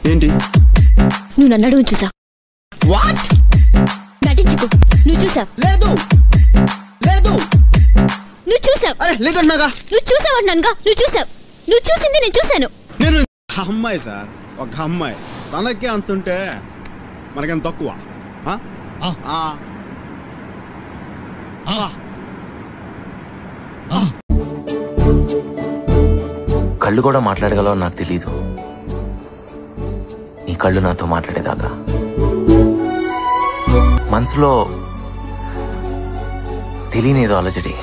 ఏంటి నువ్వు నన్ను అడుగు చూసావు వాట్ నటించుకో నువ్వు చూసావు లేదు లేదు నువ్వు చూసావు అరే లేదన్నాగా నువ్వు చూసావు అంటున్నానుగా నువ్వు చూసావు నువ్వు చూసింది నేను చూశాను నేను అమ్మాయి సార్ ఒక అమ్మాయి తనకే అంతుంటే మనకేం తక్కువ ఆ? ఆ. ఆ. ఆ. కళ్ళు కూడా మాట్లాడగలవో నాకు తెలీదు నీ కళ్ళు నాతో మాట్లాడేదాకా మనసులో తెలియనిదో అలజడి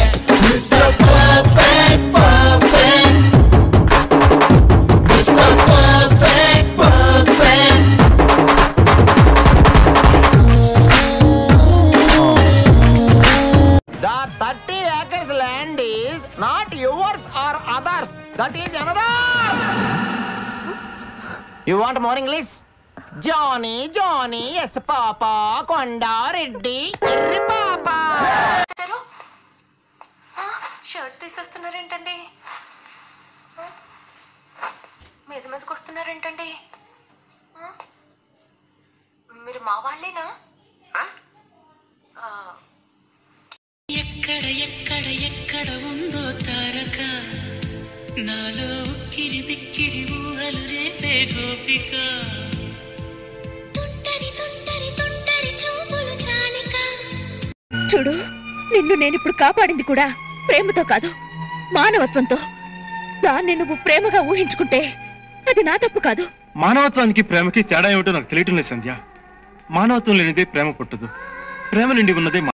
The 30 acres land is not yours or others. That is another's. You want more English? Johnny, Johnny, yes, Papa, Konda, Reddy, Irri Papa. చేశారు? ఆ, షర్ట్ తీసేస్తున్నారేంటండి ఆ? మీద మీదకి వస్తున్నారేంటండి ఆ? మీరు మా వాళ్ళేనా ఆ? ఆ, ఎక్కడ ఎక్కడ ఎక్కడ ఉందో తారక నాలో ఉక్కిరి బిక్కిరి ఊహలు రేపే గోపిక తుంటరి తుంటరి తుంటరి చూపులు చాలిక చూడు నిన్ను నేనిప్పుడు కాపాడింది కూడా ప్రేమతో కాదు మానవత్వంతో దాన్ని నువ్వు ప్రేమగా ఊహించుకుంటే అది నా తప్పు కాదు మానవత్వానికి ప్రేమకి తేడా ఏమిటో నాకు తెలియటం లేదు సంధ్య మానవత్వం లేనిదే ప్రేమ పుట్టదు ప్రేమ నిండి ఉన్నదే